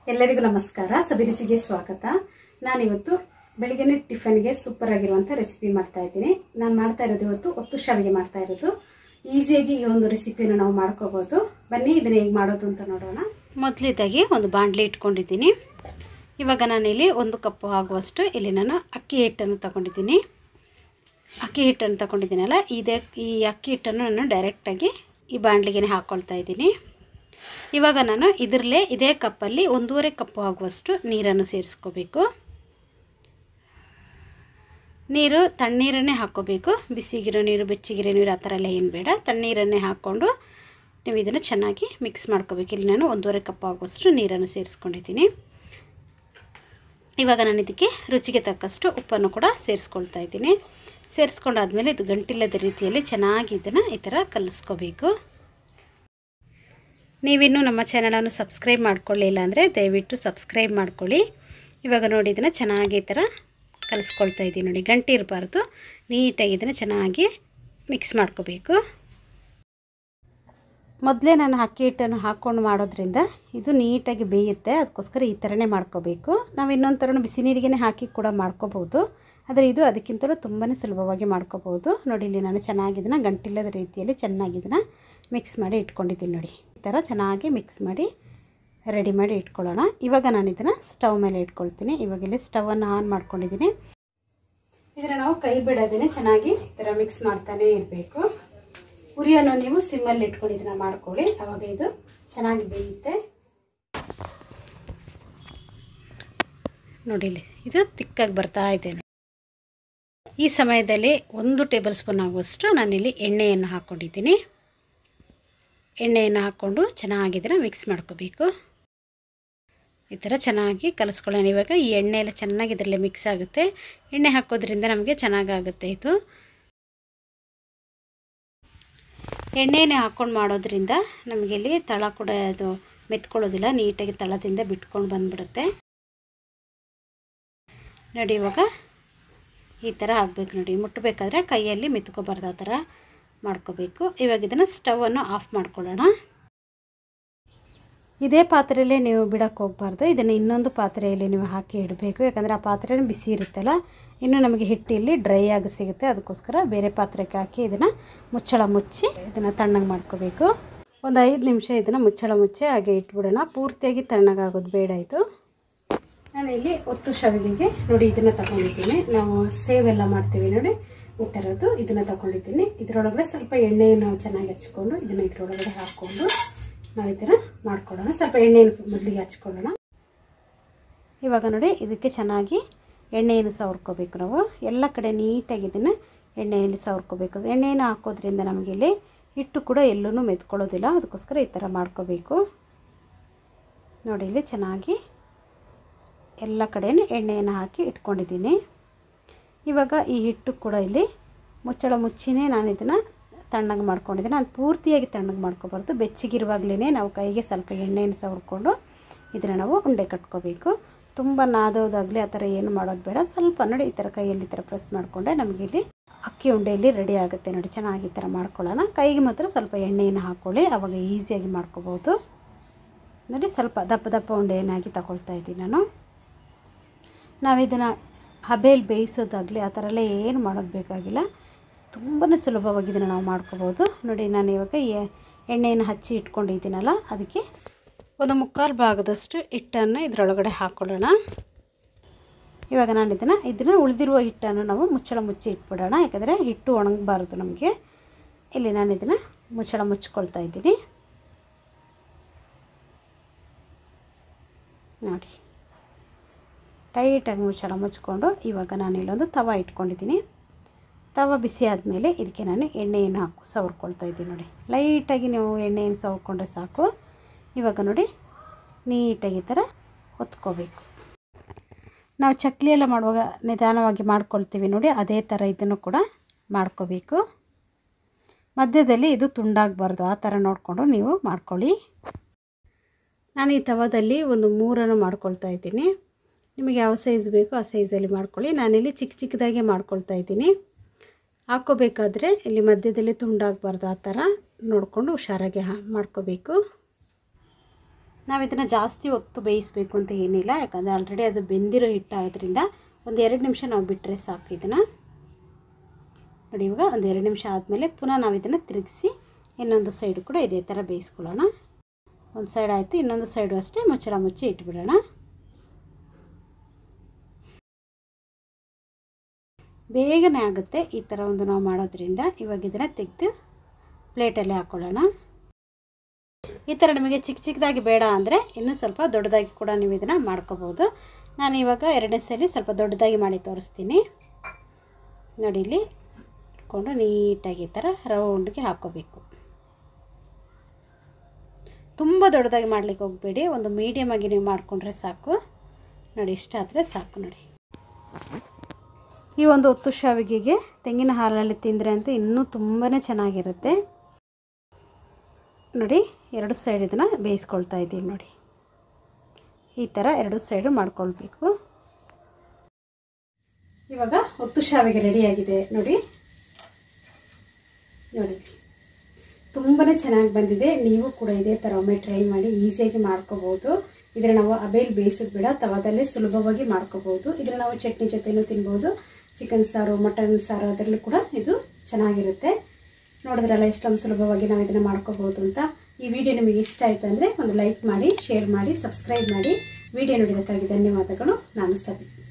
ಎಲ್ಲರಿಗೂ ನಮಸ್ಕಾರ ಸಬಿರುಚಿಗೆ ಸ್ವಾಗತ ನಾನಿವತ್ತು ಬೆಳಿಗ್ಗೆನೆ ಟಿಫನ್ಗೆ ಸೂಪರ್ ಆಗಿರುವಂತ ರೆಸಿಪಿ ಮಾಡ್ತಾ ಇದ್ದೀನಿ ನಾನು ಮಾಡ್ತಾ ಇರೋದು ಇವತ್ತು ಒತ್ತು ಶಾವಿಗೆ ಮಾಡ್ತಾ ಇರೋದು ಈಸಿಯಾಗಿ ಈ ಒಂದು ರೆಸಿಪಿಯನ್ನು ನಾವು ಮಾಡ್ಕೋಬಹುದು ಬನ್ನಿ ಇದನ್ನ ಹೇಗೆ ಮಾಡೋದು ಅಂತ ನೋಡೋಣ ಮೊದಲಿದ್ದಾಗಿ ಒಂದು ಬಾಣಲಿ ಇಟ್ಕೊಂಡಿದ್ದೀನಿ ಇವಾಗ ನಾನಿಲ್ಲಿ ಒಂದು ಕಪ್ಪು ಆಗುವಷ್ಟು ಇಲ್ಲಿ ನಾನು ಅಕ್ಕಿ ಹಿಟ್ಟನ್ನು ತಗೊಂಡಿದ್ದೀನಿ ಅಕ್ಕಿ ಹಿಟ್ಟನ್ನು ತಗೊಂಡಿದ್ದೀನಲ್ಲ ಇದೇ ಈ ಅಕ್ಕಿ ಹಿಟ್ಟನ್ನು ನಾನು ಡೈರೆಕ್ಟಾಗಿ ಈ ಬಾಣಲಿಗೆ ಹಾಕ್ಕೊಳ್ತಾ ಇದ್ದೀನಿ ಇವಾಗ ನಾನು ಇದರಲ್ಲೇ ಇದೇ ಕಪ್ಪಲ್ಲಿ ಒಂದೂವರೆ ಕಪ್ಪು ಆಗುವಷ್ಟು ನೀರನ್ನು ಸೇರಿಸ್ಕೋಬೇಕು ನೀರು ತಣ್ಣೀರನ್ನೇ ಹಾಕ್ಕೋಬೇಕು ಬಿಸಿಗಿರೋ ನೀರು ಬೆಚ್ಚಗಿರೋ ನೀರು ಆ ಥರ ಎಲ್ಲ ಏನು ಬೇಡ ತಣ್ಣೀರನ್ನೇ ಹಾಕ್ಕೊಂಡು ನೀವು ಇದನ್ನು ಚೆನ್ನಾಗಿ ಮಿಕ್ಸ್ ಮಾಡ್ಕೋಬೇಕು ಇಲ್ಲಿ ನಾನು ಒಂದೂವರೆ ಕಪ್ ಆಗುವಷ್ಟು ನೀರನ್ನು ಸೇರಿಸ್ಕೊಂಡಿದ್ದೀನಿ ಇವಾಗ ನಾನು ಇದಕ್ಕೆ ರುಚಿಗೆ ತಕ್ಕಷ್ಟು ಉಪ್ಪನ್ನು ಕೂಡ ಸೇರಿಸ್ಕೊಳ್ತಾ ಇದ್ದೀನಿ ಸೇರಿಸ್ಕೊಂಡಾದ್ಮೇಲೆ ಇದು ಗಂಟಿಲ್ಲದ ರೀತಿಯಲ್ಲಿ ಚೆನ್ನಾಗಿ ಇದನ್ನು ಈ ಥರ ಕಲಿಸ್ಕೋಬೇಕು ನೀವಿನ್ನೂ ನಮ್ಮ ಚಾನಲನ್ನು ಸಬ್ಸ್ಕ್ರೈಬ್ ಮಾಡ್ಕೊಳ್ಳಿಲ್ಲ ಅಂದರೆ ದಯವಿಟ್ಟು ಸಬ್ಸ್ಕ್ರೈಬ್ ಮಾಡ್ಕೊಳ್ಳಿ ಇವಾಗ ನೋಡಿ ಇದನ್ನು ಚೆನ್ನಾಗಿ ಈ ಥರ ಕಲಿಸ್ಕೊಳ್ತಾ ಇದ್ದೀನಿ ನೋಡಿ ಗಂಟೆ ಇರಬಾರ್ದು ನೀಟಾಗಿ ಇದನ್ನು ಚೆನ್ನಾಗಿ ಮಿಕ್ಸ್ ಮಾಡ್ಕೋಬೇಕು ಮೊದಲೇ ನಾನು ಅಕ್ಕಿ ಹಿಟ್ಟನ್ನು ಹಾಕ್ಕೊಂಡು ಮಾಡೋದ್ರಿಂದ ಇದು ನೀಟಾಗಿ ಬೇಯುತ್ತೆ ಅದಕ್ಕೋಸ್ಕರ ಈ ಥರನೇ ಮಾಡ್ಕೋಬೇಕು ನಾವು ಇನ್ನೊಂದು ಥರ ಬಿಸಿ ನೀರಿಗೆ ಹಾಕಿ ಕೂಡ ಮಾಡ್ಕೋಬೋದು ಆದರೆ ಇದು ಅದಕ್ಕಿಂತಲೂ ತುಂಬಾ ಸುಲಭವಾಗಿ ಮಾಡ್ಕೋಬೋದು ನೋಡಿ ಇಲ್ಲಿ ನಾನು ಚೆನ್ನಾಗಿ ಇದನ್ನು ಗಂಟಿಲ್ಲದ ರೀತಿಯಲ್ಲಿ ಚೆನ್ನಾಗಿ ಇದನ್ನು ಮಿಕ್ಸ್ ಮಾಡಿ ಇಟ್ಕೊಂಡಿದ್ದೀನಿ ನೋಡಿ ಈ ಥರ ಚೆನ್ನಾಗಿ ಮಿಕ್ಸ್ ಮಾಡಿ ರೆಡಿ ಮಾಡಿ ಇಟ್ಕೊಳ್ಳೋಣ ಇವಾಗ ನಾನು ಇದನ್ನು ಸ್ಟವ್ ಮೇಲೆ ಇಟ್ಕೊಳ್ತೀನಿ ಇವಾಗ ಇಲ್ಲಿ ಸ್ಟವನ್ನು ಆನ್ ಮಾಡ್ಕೊಂಡಿದ್ದೀನಿ ಇದನ್ನು ನಾವು ಕೈ ಬಿಡೋದೇ ಚೆನ್ನಾಗಿ ಈ ಥರ ಮಿಕ್ಸ್ ಮಾಡ್ತಾನೆ ಇರಬೇಕು ಉರಿಯನ್ನು ನೀವು ಸಿಮ್ಮಲ್ಲಿ ಇಟ್ಕೊಂಡು ಇದನ್ನ ಮಾಡ್ಕೊಳ್ಳಿ ಅವಾಗ ಇದು ಚೆನ್ನಾಗಿ ಬೇಯುತ್ತೆ ನೋಡಿ ಇಲ್ಲಿ ಇದು ತಿಕ್ಕಾಗಿ ಬರ್ತಾ ಇದೆ ನೋಡಿ ಈ ಸಮಯದಲ್ಲಿ ಒಂದು ಟೇಬಲ್ ಸ್ಪೂನ್ ಆಗುವಷ್ಟು ನಾನಿಲ್ಲಿ ಎಣ್ಣೆಯನ್ನು ಹಾಕ್ಕೊಂಡಿದ್ದೀನಿ ಎಣ್ಣೆಯನ್ನು ಹಾಕ್ಕೊಂಡು ಚೆನ್ನಾಗಿದ್ರೆ ಮಿಕ್ಸ್ ಮಾಡ್ಕೋಬೇಕು ಈ ಥರ ಚೆನ್ನಾಗಿ ಕಲಿಸ್ಕೊಳ್ಳೋಣ ಇವಾಗ ಈ ಎಣ್ಣೆ ಎಲ್ಲ ಚೆನ್ನಾಗಿ ಇದರಲ್ಲೇ ಮಿಕ್ಸ್ ಆಗುತ್ತೆ ಎಣ್ಣೆ ಹಾಕೋದ್ರಿಂದ ನಮಗೆ ಚೆನ್ನಾಗಾಗುತ್ತೆ ಇದು ಎಣ್ಣೆನೇ ಹಾಕ್ಕೊಂಡು ಮಾಡೋದ್ರಿಂದ ನಮಗೆ ಇಲ್ಲಿ ತಳ ಕೂಡ ಅದು ಮೆತ್ಕೊಳ್ಳೋದಿಲ್ಲ ನೀಟಾಗಿ ತಳದಿಂದ ಬಿಟ್ಕೊಂಡು ಬಂದುಬಿಡುತ್ತೆ ನೋಡಿ ಇವಾಗ ಈ ಥರ ಆಗಬೇಕು ನೋಡಿ ಮುಟ್ಟಬೇಕಾದ್ರೆ ಕೈಯಲ್ಲಿ ಮೆತ್ಕೋಬಾರ್ದು ಆ ಥರ ಮಾಡ್ಕೋಬೇಕು ಇವಾಗ ಇದನ್ನು ಸ್ಟವನ್ನು ಆಫ್ ಮಾಡ್ಕೊಳ್ಳೋಣ ಇದೇ ಪಾತ್ರೆಯಲ್ಲೇ ನೀವು ಬಿಡೋಕ್ಕೆ ಹೋಗಬಾರ್ದು ಇದನ್ನು ಇನ್ನೊಂದು ಪಾತ್ರೆಯಲ್ಲಿ ನೀವು ಹಾಕಿ ಇಡಬೇಕು ಯಾಕಂದರೆ ಆ ಪಾತ್ರೆ ಬಿಸಿ ಇರುತ್ತಲ್ಲ ಇನ್ನು ನಮಗೆ ಹಿಟ್ಟಿಲ್ಲಿ ಡ್ರೈ ಆಗಿ ಸಿಗುತ್ತೆ ಅದಕ್ಕೋಸ್ಕರ ಬೇರೆ ಪಾತ್ರೆಗೆ ಹಾಕಿ ಇದನ್ನು ಮುಚ್ಚಳ ಮುಚ್ಚಿ ಇದನ್ನು ತಣ್ಣಗೆ ಮಾಡ್ಕೋಬೇಕು ಒಂದು ಐದು ನಿಮಿಷ ಇದನ್ನು ಮುಚ್ಚಳ ಮುಚ್ಚಿ ಹಾಗೆ ಇಟ್ಬಿಡೋಣ ಪೂರ್ತಿಯಾಗಿ ತಣ್ಣಗಾಗೋದು ಬೇಡ ಇದು ನಾನಿಲ್ಲಿ ಒತ್ತು ಶಾವಿಗೆಗೆ ನೋಡಿ ಇದನ್ನು ತಗೊಂಡಿದ್ದೀನಿ ನಾವು ಸೇವೆಲ್ಲ ಮಾಡ್ತೀವಿ ನೋಡಿ ಈ ಥರದ್ದು ಇದನ್ನು ತಗೊಂಡಿದ್ದೀನಿ ಇದರೊಳಗಡೆ ಸ್ವಲ್ಪ ಎಣ್ಣೆಯನ್ನು ನಾವು ಚೆನ್ನಾಗಿ ಹಚ್ಕೊಂಡು ಇದನ್ನು ಇದರೊಳಗಡೆ ಹಾಕ್ಕೊಂಡು ನಾವು ಈ ಥರ ಮಾಡ್ಕೊಳ್ಳೋಣ ಸ್ವಲ್ಪ ಎಣ್ಣೆಯನ್ನು ಮೊದಲಿಗೆ ಹಚ್ಕೊಳ್ಳೋಣ ಇವಾಗ ನೋಡಿ ಇದಕ್ಕೆ ಚೆನ್ನಾಗಿ ಎಣ್ಣೆಯನ್ನು ಸವರ್ಕೋಬೇಕು ನಾವು ಎಲ್ಲ ಕಡೆ ನೀಟಾಗಿ ಇದನ್ನು ಎಣ್ಣೆಯಲ್ಲಿ ಸವರ್ಕೋಬೇಕು ಎಣ್ಣೆಯನ್ನು ಹಾಕೋದ್ರಿಂದ ನಮಗೆ ಇಲ್ಲಿ ಹಿಟ್ಟು ಕೂಡ ಎಲ್ಲೂ ಮೆತ್ಕೊಳ್ಳೋದಿಲ್ಲ ಅದಕ್ಕೋಸ್ಕರ ಈ ಥರ ಮಾಡ್ಕೋಬೇಕು ನೋಡಿ ಇಲ್ಲಿ ಚೆನ್ನಾಗಿ ಎಲ್ಲ ಕಡೆಯೂ ಎಣ್ಣೆಯನ್ನು ಹಾಕಿ ಇಟ್ಕೊಂಡಿದ್ದೀನಿ ಇವಾಗ ಈ ಹಿಟ್ಟು ಕೂಡ ಇಲ್ಲಿ ಮುಚ್ಚಳ ಮುಚ್ಚಿನೇ ನಾನು ಇದನ್ನು ತಣ್ಣಗೆ ಮಾಡ್ಕೊಂಡಿದ್ದೀನಿ ಅದು ಪೂರ್ತಿಯಾಗಿ ತಣ್ಣಗೆ ಮಾಡ್ಕೋಬಾರ್ದು ಬೆಚ್ಚಗಿರುವಾಗಲೇ ನಾವು ಕೈಗೆ ಸ್ವಲ್ಪ ಎಣ್ಣೆಯನ್ನು ಸವರ್ಕೊಂಡು ಇದನ್ನು ನಾವು ಉಂಡೆ ಕಟ್ಕೋಬೇಕು ತುಂಬ ನಾದೋದಾಗಲಿ ಆ ಥರ ಏನು ಮಾಡೋದು ಬೇಡ ಸ್ವಲ್ಪ ನೋಡಿ ಈ ಥರ ಕೈಯಲ್ಲಿ ಈ ಥರ ಪ್ರೆಸ್ ಮಾಡಿಕೊಂಡೆ ನಮಗೆ ಇಲ್ಲಿ ಅಕ್ಕಿ ಉಂಡೆಯಲ್ಲಿ ರೆಡಿ ಆಗುತ್ತೆ ನೋಡಿ ಚೆನ್ನಾಗಿ ಈ ಥರ ಮಾಡ್ಕೊಳ್ಳೋಣ ಕೈಗೆ ಮಾತ್ರ ಸ್ವಲ್ಪ ಎಣ್ಣೆಯನ್ನು ಹಾಕ್ಕೊಳ್ಳಿ ಆವಾಗ ಈಸಿಯಾಗಿ ಮಾಡ್ಕೋಬೋದು ನೋಡಿ ಸ್ವಲ್ಪ ದಪ್ಪ ದಪ್ಪ ಉಂಡೆಯನ್ನಾಗಿ ತಗೊಳ್ತಾ ಇದ್ದೀನಿ ನಾನು ನಾವಿದನ್ನು ಹಬೇಲಿ ಬೇಯಿಸೋದಾಗಲಿ ಆ ಥರ ಎಲ್ಲ ಏನು ಮಾಡೋದು ಬೇಕಾಗಿಲ್ಲ ತುಂಬಾ ಸುಲಭವಾಗಿ ಇದನ್ನು ನಾವು ಮಾಡ್ಕೋಬೋದು ನೋಡಿ ನಾನು ಇವಾಗ ಎಣ್ಣೆಯನ್ನು ಹಚ್ಚಿ ಇಟ್ಕೊಂಡಿದ್ದೀನಲ್ಲ ಅದಕ್ಕೆ ಒಂದು ಮುಕ್ಕಾಲು ಭಾಗದಷ್ಟು ಹಿಟ್ಟನ್ನು ಇದರೊಳಗಡೆ ಹಾಕ್ಕೊಳ್ಳೋಣ ಇವಾಗ ನಾನು ಇದನ್ನು ಇದನ್ನು ಉಳಿದಿರುವ ಹಿಟ್ಟನ್ನು ನಾವು ಮುಚ್ಚಳ ಮುಚ್ಚಿ ಇಟ್ಬಿಡೋಣ ಯಾಕಂದರೆ ಹಿಟ್ಟು ಒಣಗಬಾರ್ದು ನಮಗೆ ಇಲ್ಲಿ ನಾನು ಇದನ್ನು ಮುಚ್ಚಳ ಮುಚ್ಕೊಳ್ತಾ ಇದ್ದೀನಿ ನೋಡಿ ಟೈಟಾಗಿ ಮುಚ್ಚಳ ಮುಚ್ಕೊಂಡು ಇವಾಗ ನಾನು ಇಲ್ಲೊಂದು ತವ ಇಟ್ಕೊಂಡಿದ್ದೀನಿ ತವ ಬಿಸಿ ಆದಮೇಲೆ ಇದಕ್ಕೆ ನಾನು ಎಣ್ಣೆಯನ್ನು ಹಾಕು ಸವರ್ಕೊಳ್ತಾ ಇದ್ದೀನಿ ನೋಡಿ ಲೈಟಾಗಿ ನೀವು ಎಣ್ಣೆಯನ್ನು ಸವರ್ಕೊಂಡ್ರೆ ಸಾಕು ಇವಾಗ ನೋಡಿ ನೀಟಾಗಿ ಈ ಥರ ಹೊತ್ಕೋಬೇಕು ನಾವು ಚಕ್ಲಿ ಎಲ್ಲ ಮಾಡುವಾಗ ನಿಧಾನವಾಗಿ ಮಾಡ್ಕೊಳ್ತೀವಿ ನೋಡಿ ಅದೇ ಥರ ಇದನ್ನು ಕೂಡ ಮಾಡ್ಕೋಬೇಕು ಮಧ್ಯದಲ್ಲಿ ಇದು ತುಂಡಾಗಬಾರ್ದು ಆ ಥರ ನೋಡಿಕೊಂಡು ನೀವು ಮಾಡ್ಕೊಳ್ಳಿ ನಾನು ಈ ತವದಲ್ಲಿ ಒಂದು ಮೂರನ್ನು ಮಾಡ್ಕೊಳ್ತಾ ಇದ್ದೀನಿ ನಿಮಗೆ ಯಾವ ಸೈಜ್ ಬೇಕೋ ಆ ಸೈಜಲ್ಲಿ ಮಾಡ್ಕೊಳ್ಳಿ ನಾನಿಲ್ಲಿ ಚಿಕ್ಕ ಚಿಕ್ಕದಾಗೆ ಮಾಡ್ಕೊಳ್ತಾ ಇದ್ದೀನಿ ಹಾಕ್ಕೋಬೇಕಾದ್ರೆ ಇಲ್ಲಿ ಮಧ್ಯದಲ್ಲಿ ತುಂಡಾಗಬಾರ್ದು ಆ ಥರ ನೋಡಿಕೊಂಡು ಹುಷಾರಾಗಿ ಹಾ ಮಾಡ್ಕೋಬೇಕು ನಾವು ಇದನ್ನು ಜಾಸ್ತಿ ಹೊತ್ತು ಬೇಯಿಸಬೇಕು ಅಂತ ಏನಿಲ್ಲ ಯಾಕಂದರೆ ಆಲ್ರೆಡಿ ಅದು ಬೆಂದಿರೋ ಹಿಟ್ಟಾಗೋದ್ರಿಂದ ಒಂದು ಎರಡು ನಿಮಿಷ ನಾವು ಬಿಟ್ಟರೆ ಸಾಕು ಇದನ್ನು ನೋಡಿ ಇವಾಗ ಒಂದು ಎರಡು ನಿಮಿಷ ಆದಮೇಲೆ ಪುನಃ ನಾವು ಇದನ್ನು ತಿರುಗಿಸಿ ಇನ್ನೊಂದು ಸೈಡು ಕೂಡ ಇದೇ ಥರ ಬೇಯಿಸ್ಕೊಳ್ಳೋಣ ಒಂದು ಸೈಡ್ ಆಯಿತು ಇನ್ನೊಂದು ಸೈಡು ಅಷ್ಟೇ ಮುಚ್ಚಳ ಮುಚ್ಚಿ ಇಟ್ಬಿಡೋಣ ಬೇಗನೆ ಆಗುತ್ತೆ ಈ ಥರ ಒಂದು ನಾವು ಮಾಡೋದ್ರಿಂದ ಇವಾಗ ಇದನ್ನು ತೆಗೆದು ಪ್ಲೇಟಲ್ಲಿ ಹಾಕ್ಕೊಳ್ಳೋಣ ಈ ಥರ ನಿಮಗೆ ಚಿಕ್ಕ ಚಿಕ್ಕದಾಗಿ ಬೇಡ ಅಂದರೆ ಇನ್ನೂ ಸ್ವಲ್ಪ ದೊಡ್ಡದಾಗಿ ಕೂಡ ನೀವು ಇದನ್ನು ಮಾಡ್ಕೋಬೋದು ನಾನು ಇವಾಗ ಎರಡನೇ ಸಲ ಸ್ವಲ್ಪ ದೊಡ್ಡದಾಗಿ ಮಾಡಿ ತೋರಿಸ್ತೀನಿ ನೋಡಿ ಇಲ್ಲಿ ಇಟ್ಕೊಂಡು ನೀಟಾಗಿ ಈ ಥರ ರೌಂಡ್ಗೆ ಹಾಕ್ಕೋಬೇಕು ತುಂಬ ದೊಡ್ಡದಾಗಿ ಮಾಡಲಿಕ್ಕೆ ಹೋಗಬೇಡಿ ಒಂದು ಮೀಡಿಯಮ್ ಆಗಿ ನೀವು ಮಾಡಿಕೊಂಡ್ರೆ ಸಾಕು ನೋಡಿ ಇಷ್ಟ ಆದರೆ ಸಾಕು ನೋಡಿ ಈ ಒಂದು ಹೊತ್ತು ಶಾವಿಗೆಗೆ ತೆಂಗಿನ ಹಾಲಲ್ಲಿ ತಿಂದರೆ ಅಂತೂ ಇನ್ನೂ ತುಂಬಾ ಚೆನ್ನಾಗಿರುತ್ತೆ ನೋಡಿ ಎರಡು ಸೈಡ್ ಇದನ್ನು ಬೇಯಿಸ್ಕೊಳ್ತಾ ಇದ್ದೀವಿ ನೋಡಿ ಈ ಥರ ಎರಡು ಸೈಡು ಮಾಡ್ಕೊಳ್ಬೇಕು ಇವಾಗ ಹೊತ್ತು ಶಾವಿಗೆ ರೆಡಿಯಾಗಿದೆ ನೋಡಿ ನೋಡಿ ತುಂಬಾ ಚೆನ್ನಾಗಿ ಬಂದಿದೆ ನೀವು ಕೂಡ ಇದೇ ಥರ ಒಮ್ಮೆ ಟ್ರೈ ಮಾಡಿ ಈಸಿಯಾಗಿ ಮಾಡ್ಕೋಬೋದು ಇದರ ನಾವು ಅಬೇಲ್ ಬೇಯಿಸೋದು ಬೇಡ ತವಾದಲ್ಲೇ ಸುಲಭವಾಗಿ ಮಾಡ್ಕೋಬೋದು ಇದರ ನಾವು ಚಟ್ನಿ ಜೊತೆನೂ ತಿನ್ಬೋದು ಚಿಕನ್ ಸಾರು ಮಟನ್ ಸಾರು ಅದರಲ್ಲೂ ಕೂಡ ಇದು ಚೆನ್ನಾಗಿರುತ್ತೆ ನೋಡಿದ್ರಲ್ಲ ಎಷ್ಟೊಂದು ಸುಲಭವಾಗಿ ನಾವು ಇದನ್ನು ಮಾಡ್ಕೋಬೋದು ಅಂತ ಈ ವಿಡಿಯೋ ನಿಮಗೆ ಇಷ್ಟ ಆಯಿತು ಅಂದರೆ ಒಂದು ಲೈಕ್ ಮಾಡಿ ಶೇರ್ ಮಾಡಿ ಸಬ್ಸ್ಕ್ರೈಬ್ ಮಾಡಿ ವಿಡಿಯೋ ನೋಡಿದ್ದಕ್ಕಾಗಿ ಧನ್ಯವಾದಗಳು ನಾನು ಸಬಿ